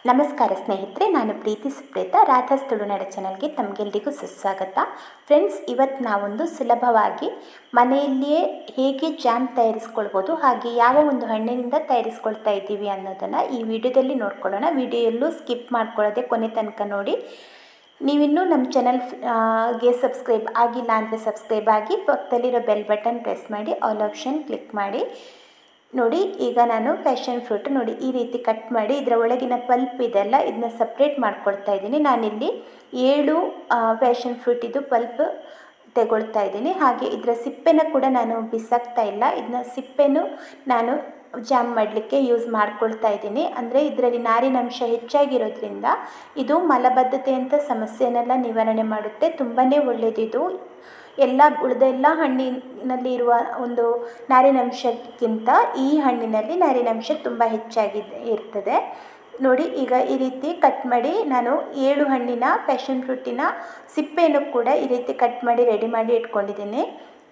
ನಮಸ್ಕಾರ ಸ್ನೇಹಿತರೆ ನಾನು ಪ್ರೀತಿ ಸುಪ್ರೇತ ರಾಧಾಸ್ ತುಳುನಾಡ ಚಾನಲ್ಗೆ ತಮಗೆಲ್ಲರಿಗೂ ಸುಸ್ವಾಗತ ಫ್ರೆಂಡ್ಸ್ ಇವತ್ತು ನಾವೊಂದು ಸುಲಭವಾಗಿ ಮನೆಯಲ್ಲಿಯೇ ಹೇಗೆ ಜಾಮ್ ತಯಾರಿಸ್ಕೊಳ್ಬೋದು ಹಾಗೆ ಯಾವ ಒಂದು ಹಣ್ಣಿನಿಂದ ತಯಾರಿಸ್ಕೊಳ್ತಾ ಇದ್ದೀವಿ ಅನ್ನೋದನ್ನು ಈ ವಿಡಿಯೋದಲ್ಲಿ ನೋಡ್ಕೊಳ್ಳೋಣ ವಿಡಿಯೋ ಎಲ್ಲೂ ಸ್ಕಿಪ್ ಮಾಡ್ಕೊಳ್ಳೋದೆ ಕೊನೆ ತನಕ ನೋಡಿ ನೀವಿನ್ನೂ ನಮ್ಮ ಚಾನಲ್ ಗೆ ಸಬ್ಸ್ಕ್ರೈಬ್ ಆಗಿಲ್ಲ ಅಂದರೆ ಸಬ್ಸ್ಕ್ರೈಬ್ ಆಗಿ ಪಕ್ಕದಲ್ಲಿರೋ ಬೆಲ್ ಬಟನ್ ಪ್ರೆಸ್ ಮಾಡಿ ಆಲ್ ಆಪ್ಷನ್ ಕ್ಲಿಕ್ ಮಾಡಿ ನೋಡಿ ಈಗ ನಾನು ಪ್ಯಾಷನ್ ಫ್ರೂಟ್ ನೋಡಿ ಈ ರೀತಿ ಕಟ್ ಮಾಡಿ ಇದರ ಒಳಗಿನ ಪಲ್ಪ್ ಇದೆಲ್ಲ ಇದನ್ನ ಸಪ್ರೇಟ್ ಮಾಡ್ಕೊಳ್ತಾ ಇದ್ದೀನಿ ನಾನಿಲ್ಲಿ ಏಳು ಪ್ಯಾಷನ್ ಫ್ರೂಟ್ ಇದು ಪಲ್ಪ್ ತಗೊಳ್ತಾ ಇದ್ದೀನಿ ಹಾಗೆ ಇದರ ಸಿಪ್ಪೆನ ಕೂಡ ನಾನು ಬಿಸಾಕ್ತಾ ಇಲ್ಲ ಇದನ್ನ ಸಿಪ್ಪೆನೂ ನಾನು ಜಾಮ್ ಮಾಡಲಿಕ್ಕೆ ಯೂಸ್ ಮಾಡ್ಕೊಳ್ತಾ ಇದ್ದೀನಿ ಅಂದರೆ ಇದರಲ್ಲಿ ನಾರಿನಂಶ ಹೆಚ್ಚಾಗಿರೋದ್ರಿಂದ ಇದು ಮಲಬದ್ಧತೆ ಅಂತ ಸಮಸ್ಯೆನೆಲ್ಲ ನಿವಾರಣೆ ಮಾಡುತ್ತೆ ತುಂಬಾ ಒಳ್ಳೆಯದಿದು ಎಲ್ಲ ಉಳಿದ ಎಲ್ಲ ಹಣ್ಣಿನಲ್ಲಿ ಇರುವ ಒಂದು ನಾರಿನಂಶಕ್ಕಿಂತ ಈ ಹಣ್ಣಿನಲ್ಲಿ ನಾರಿನಂಶ ತುಂಬ ಹೆಚ್ಚಾಗಿ ಇರ್ತದೆ ನೋಡಿ ಈಗ ಈ ರೀತಿ ಕಟ್ ಮಾಡಿ ನಾನು ಏಳು ಹಣ್ಣಿನ ಪ್ಯಾಷನ್ ಫ್ರೂಟಿನ ಸಿಪ್ಪೆಯನ್ನು ಕೂಡ ಈ ರೀತಿ ಕಟ್ ಮಾಡಿ ರೆಡಿ ಮಾಡಿ ಇಟ್ಕೊಂಡಿದ್ದೀನಿ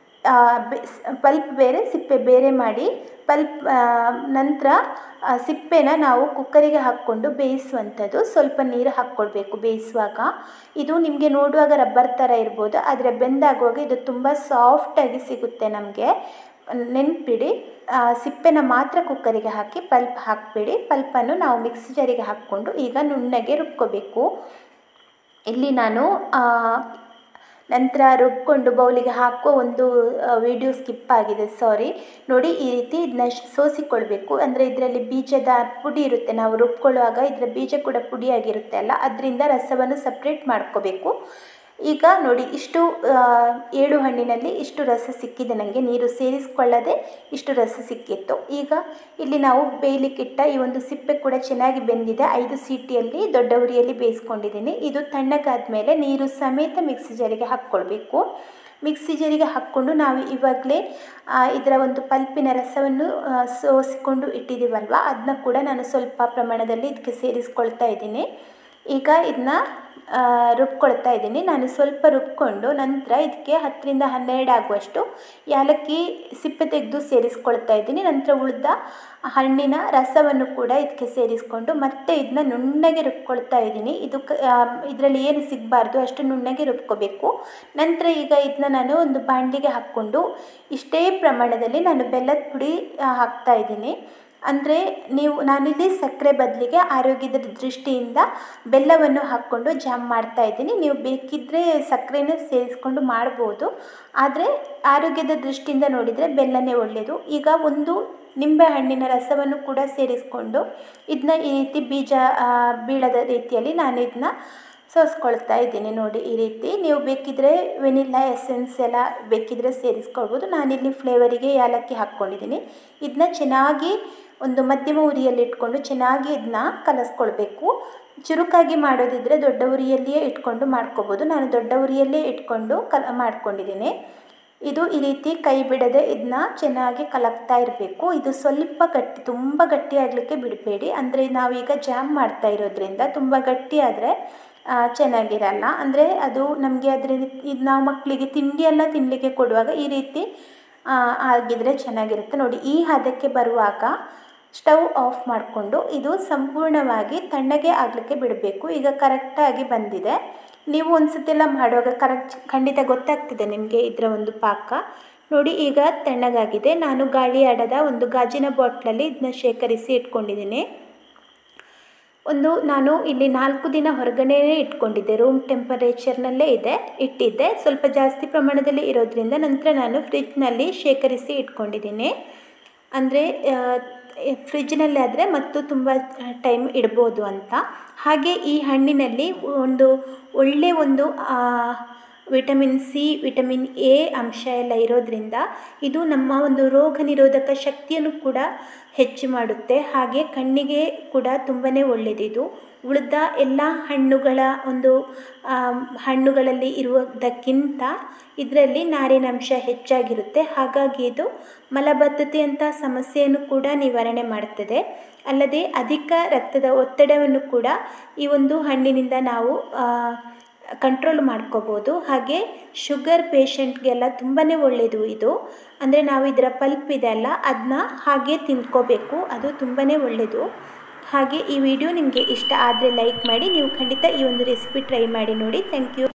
ಪಲ್ಪ್ ಬೇರೆ ಸಿಪ್ಪೆ ಬೇರೆ ಮಾಡಿ ಪಲ್ಪ್ ನಂತರ ಸಿಪ್ಪೆನ ನಾವು ಕುಕ್ಕರಿಗೆ ಹಾಕ್ಕೊಂಡು ಬೇಯಿಸುವಂಥದ್ದು ಸ್ವಲ್ಪ ನೀರು ಹಾಕ್ಕೊಳ್ಬೇಕು ಬೇಯಿಸುವಾಗ ಇದು ನಿಮಗೆ ನೋಡುವಾಗ ರಬ್ಬರ್ ಥರ ಇರ್ಬೋದು ಆದರೆ ಬೆಂದಾಗುವಾಗ ಇದು ತುಂಬ ಸಾಫ್ಟಾಗಿ ಸಿಗುತ್ತೆ ನಮಗೆ ನೆನ್ಪಿಡಿ ಸಿಪ್ಪೆನ ಮಾತ್ರ ಕುಕ್ಕರಿಗೆ ಹಾಕಿ ಪಲ್ಪ್ ಹಾಕಬೇಡಿ ಪಲ್ಪನ್ನು ನಾವು ಮಿಕ್ಸಿ ಜಾರಿಗೆ ಹಾಕ್ಕೊಂಡು ಈಗ ನುಣ್ಣಗೆ ರುಬ್ಕೋಬೇಕು ಇಲ್ಲಿ ನಾನು ನಂತರ ರುಬ್ಕೊಂಡು ಬೌಲಿಗೆ ಹಾಕೋ ಒಂದು ವಿಡಿಯೋ ಸ್ಕಿಪ್ ಆಗಿದೆ ಸಾರಿ ನೋಡಿ ಈ ರೀತಿ ಇದನ್ನ ಸೋಸಿಕೊಳ್ಬೇಕು ಅಂದರೆ ಇದರಲ್ಲಿ ಬೀಜದ ಪುಡಿ ಇರುತ್ತೆ ನಾವು ರುಬ್ಕೊಳ್ಳುವಾಗ ಇದರ ಬೀಜ ಕೂಡ ಪುಡಿಯಾಗಿರುತ್ತೆ ಅಲ್ಲ ಅದರಿಂದ ರಸವನ್ನು ಸಪ್ರೇಟ್ ಮಾಡ್ಕೋಬೇಕು ಈಗ ನೋಡಿ ಇಷ್ಟು ಏಳು ಹಣ್ಣಿನಲ್ಲಿ ಇಷ್ಟು ರಸ ಸಿಕ್ಕಿದೆ ನನಗೆ ನೀರು ಸೇರಿಸ್ಕೊಳ್ಳದೆ ಇಷ್ಟು ರಸ ಸಿಕ್ಕಿತ್ತು ಈಗ ಇಲ್ಲಿ ನಾವು ಬೇಯಲಿಕ್ಕಿಟ್ಟ ಈ ಒಂದು ಸಿಪ್ಪೆ ಕೂಡ ಚೆನ್ನಾಗಿ ಬೆಂದಿದೆ ಐದು ಸೀಟಿಯಲ್ಲಿ ದೊಡ್ಡ ಉರಿಯಲ್ಲಿ ಬೇಯಿಸ್ಕೊಂಡಿದ್ದೀನಿ ಇದು ತಣ್ಣಗಾದ ಮೇಲೆ ನೀರು ಸಮೇತ ಮಿಕ್ಸಿ ಜಾರಿಗೆ ಹಾಕ್ಕೊಳ್ಬೇಕು ಮಿಕ್ಸಿ ಜಾರಿಗೆ ಹಾಕ್ಕೊಂಡು ನಾವು ಇವಾಗಲೇ ಇದರ ಒಂದು ಪಲ್ಪಿನ ರಸವನ್ನು ಸೋಸಿಕೊಂಡು ಇಟ್ಟಿದ್ದೀವಲ್ವ ಅದನ್ನ ಕೂಡ ನಾನು ಸ್ವಲ್ಪ ಪ್ರಮಾಣದಲ್ಲಿ ಇದಕ್ಕೆ ಸೇರಿಸ್ಕೊಳ್ತಾ ಇದ್ದೀನಿ ಈಗ ಇದನ್ನ ರುಬ್ಕೊಳ್ತಾ ಇದ್ದೀನಿ ನಾನು ಸ್ವಲ್ಪ ರುಬ್ಕೊಂಡು ನಂತರ ಇದಕ್ಕೆ ಹತ್ತರಿಂದ ಹನ್ನೆರಡು ಆಗುವಷ್ಟು ಯಾಲಕ್ಕಿ ಸಿಪ್ಪೆ ತೆಗೆದು ಸೇರಿಸ್ಕೊಳ್ತಾ ಇದ್ದೀನಿ ನಂತರ ಉಳಿದ ಹಣ್ಣಿನ ರಸವನ್ನು ಕೂಡ ಇದಕ್ಕೆ ಸೇರಿಸ್ಕೊಂಡು ಮತ್ತೆ ಇದನ್ನ ನುಣ್ಣಗೆ ರುಬ್ಕೊಳ್ತಾ ಇದ್ದೀನಿ ಇದು ಇದರಲ್ಲಿ ಏನು ಸಿಗಬಾರ್ದು ಅಷ್ಟು ನುಣ್ಣಗೆ ರುಬ್ಕೋಬೇಕು ನಂತರ ಈಗ ಇದನ್ನ ನಾನು ಒಂದು ಬಾಂಡಿಗೆ ಹಾಕ್ಕೊಂಡು ಇಷ್ಟೇ ಪ್ರಮಾಣದಲ್ಲಿ ನಾನು ಬೆಲ್ಲದ ಪುಡಿ ಹಾಕ್ತಾ ಇದ್ದೀನಿ ಅಂದರೆ ನೀವು ನಾನಿಲ್ಲಿ ಸಕ್ಕರೆ ಬದಲಿಗೆ ಆರೋಗ್ಯದ ದೃಷ್ಟಿಯಿಂದ ಬೆಲ್ಲವನ್ನು ಹಾಕ್ಕೊಂಡು ಜಾಮ್ ಮಾಡ್ತಾ ಇದ್ದೀನಿ ನೀವು ಬೇಕಿದ್ದರೆ ಸಕ್ಕರೆನೂ ಸೇರಿಸ್ಕೊಂಡು ಮಾಡ್ಬೋದು ಆದರೆ ಆರೋಗ್ಯದ ದೃಷ್ಟಿಯಿಂದ ನೋಡಿದರೆ ಬೆಲ್ಲನೇ ಒಳ್ಳೆಯದು ಈಗ ಒಂದು ನಿಂಬೆ ಹಣ್ಣಿನ ರಸವನ್ನು ಕೂಡ ಸೇರಿಸ್ಕೊಂಡು ಇದನ್ನ ಈ ರೀತಿ ಬೀಜ ಬೀಳದ ರೀತಿಯಲ್ಲಿ ನಾನು ಇದನ್ನ ಸೋಸ್ಕೊಳ್ತಾ ಇದ್ದೀನಿ ನೋಡಿ ಈ ರೀತಿ ನೀವು ಬೇಕಿದ್ದರೆ ವೆನಿಲ್ಲಾ ಎಸೆನ್ಸ್ ಎಲ್ಲ ಬೇಕಿದ್ದರೆ ಸೇರಿಸ್ಕೊಳ್ಬೋದು ನಾನಿಲ್ಲಿ ಫ್ಲೇವರಿಗೆ ಏಲಕ್ಕಿ ಹಾಕ್ಕೊಂಡಿದ್ದೀನಿ ಇದನ್ನ ಚೆನ್ನಾಗಿ ಒಂದು ಮಧ್ಯಮ ಉರಿಯಲ್ಲಿ ಇಟ್ಕೊಂಡು ಚೆನ್ನಾಗಿ ಇದನ್ನ ಕಲಸ್ಕೊಳ್ಬೇಕು ಚುರುಕಾಗಿ ಮಾಡೋದಿದ್ದರೆ ದೊಡ್ಡ ಉರಿಯಲ್ಲಿಯೇ ಇಟ್ಕೊಂಡು ಮಾಡ್ಕೋಬೋದು ನಾನು ದೊಡ್ಡ ಉರಿಯಲ್ಲೇ ಇಟ್ಕೊಂಡು ಕಲ ಮಾಡ್ಕೊಂಡಿದ್ದೀನಿ ಇದು ಈ ರೀತಿ ಕೈ ಬಿಡದೆ ಇದನ್ನ ಚೆನ್ನಾಗಿ ಕಲಕ್ತಾ ಇರಬೇಕು ಇದು ಸ್ವಲ್ಪ ಗಟ್ಟಿ ತುಂಬ ಗಟ್ಟಿ ಆಗಲಿಕ್ಕೆ ಬಿಡಬೇಡಿ ಅಂದರೆ ನಾವೀಗ ಜಾಮ್ ಮಾಡ್ತಾ ಇರೋದ್ರಿಂದ ತುಂಬ ಗಟ್ಟಿ ಆದರೆ ಚೆನ್ನಾಗಿರಲ್ಲ ಅಂದರೆ ಅದು ನಮಗೆ ಅದರಿಂದ ಇದು ನಾವು ಮಕ್ಕಳಿಗೆ ತಿಂಡಿ ಎಲ್ಲ ತಿನ್ನಲಿಕ್ಕೆ ಕೊಡುವಾಗ ಈ ರೀತಿ ಆಗಿದ್ರೆ ಚೆನ್ನಾಗಿರುತ್ತೆ ನೋಡಿ ಈ ಹದಕ್ಕೆ ಬರುವಾಗ ಸ್ಟವ್ ಆಫ್ ಮಾಡಿಕೊಂಡು ಇದು ಸಂಪೂರ್ಣವಾಗಿ ತಣ್ಣಗೆ ಆಗಲಿಕ್ಕೆ ಬಿಡಬೇಕು ಈಗ ಕರೆಕ್ಟಾಗಿ ಬಂದಿದೆ ನೀವು ಒಂದು ಸತಿಯೆಲ್ಲ ಮಾಡುವಾಗ ಕರೆಕ್ಟ್ ಖಂಡಿತ ಗೊತ್ತಾಗ್ತಿದೆ ನಿಮಗೆ ಇದರ ಒಂದು ಪಾಕ ನೋಡಿ ಈಗ ತಣ್ಣಗಾಗಿದೆ ನಾನು ಗಾಳಿ ಆಡದ ಒಂದು ಗಾಜಿನ ಬಾಟ್ಲಲ್ಲಿ ಇದನ್ನ ಶೇಖರಿಸಿ ಇಟ್ಕೊಂಡಿದ್ದೀನಿ ಒಂದು ನಾನು ಇಲ್ಲಿ ನಾಲ್ಕು ದಿನ ಹೊರಗಡೆ ಇಟ್ಕೊಂಡಿದ್ದೆ ರೂಮ್ ಟೆಂಪರೇಚರ್ನಲ್ಲೇ ಇದೆ ಇಟ್ಟಿದ್ದೆ ಸ್ವಲ್ಪ ಜಾಸ್ತಿ ಪ್ರಮಾಣದಲ್ಲಿ ಇರೋದ್ರಿಂದ ನಂತರ ನಾನು ಫ್ರಿಜ್ನಲ್ಲಿ ಶೇಖರಿಸಿ ಇಟ್ಕೊಂಡಿದ್ದೀನಿ ಅಂದರೆ ಫ್ರಿಜ್ನಲ್ಲಿ ಆದರೆ ಮತ್ತು ತುಂಬ ಟೈಮ್ ಇಡ್ಬೋದು ಅಂತ ಹಾಗೆ ಈ ಹಣ್ಣಿನಲ್ಲಿ ಒಂದು ಒಳ್ಳೆಯ ಒಂದು ವಿಟಮಿನ್ ಸಿ ವಿಟಮಿನ್ ಎ ಅಂಶ ಎಲ್ಲ ಇರೋದ್ರಿಂದ ಇದು ನಮ್ಮ ಒಂದು ರೋಗ ನಿರೋಧಕ ಶಕ್ತಿಯನ್ನು ಕೂಡ ಹೆಚ್ಚು ಮಾಡುತ್ತೆ ಹಾಗೆ ಕಣ್ಣಿಗೆ ಕೂಡ ತುಂಬಾ ಒಳ್ಳೆಯದಿದು ಉಳಿದ ಎಲ್ಲ ಹಣ್ಣುಗಳ ಒಂದು ಹಣ್ಣುಗಳಲ್ಲಿ ಇರುವುದಕ್ಕಿಂತ ಇದರಲ್ಲಿ ನಾರಿನಂಶ ಹೆಚ್ಚಾಗಿರುತ್ತೆ ಹಾಗಾಗಿ ಇದು ಮಲಬದ್ಧತೆಯಂಥ ಸಮಸ್ಯೆಯನ್ನು ಕೂಡ ನಿವಾರಣೆ ಮಾಡುತ್ತದೆ ಅಲ್ಲದೆ ಅಧಿಕ ರಕ್ತದ ಒತ್ತಡವನ್ನು ಕೂಡ ಈ ಒಂದು ಹಣ್ಣಿನಿಂದ ನಾವು ಕಂಟ್ರೋಲ್ ಮಾಡ್ಕೋಬೋದು ಹಾಗೆ ಶುಗರ್ ಪೇಷಂಟ್ಗೆಲ್ಲ ತುಂಬಾ ಒಳ್ಳೆಯದು ಇದು ಅಂದರೆ ನಾವು ಇದರ ಪಲ್ಪ್ ಇದೆ ಅಲ್ಲ ಅದನ್ನ ಹಾಗೆ ತಿಂದ್ಕೋಬೇಕು ಅದು ತುಂಬಾ ಒಳ್ಳೆಯದು ಹಾಗೆ ಈ ವಿಡಿಯೋ ನಿಮಗೆ ಇಷ್ಟ ಆದರೆ ಲೈಕ್ ಮಾಡಿ ನೀವು ಖಂಡಿತ ಈ ಒಂದು ರೆಸಿಪಿ ಟ್ರೈ ಮಾಡಿ ನೋಡಿ ಥ್ಯಾಂಕ್ ಯು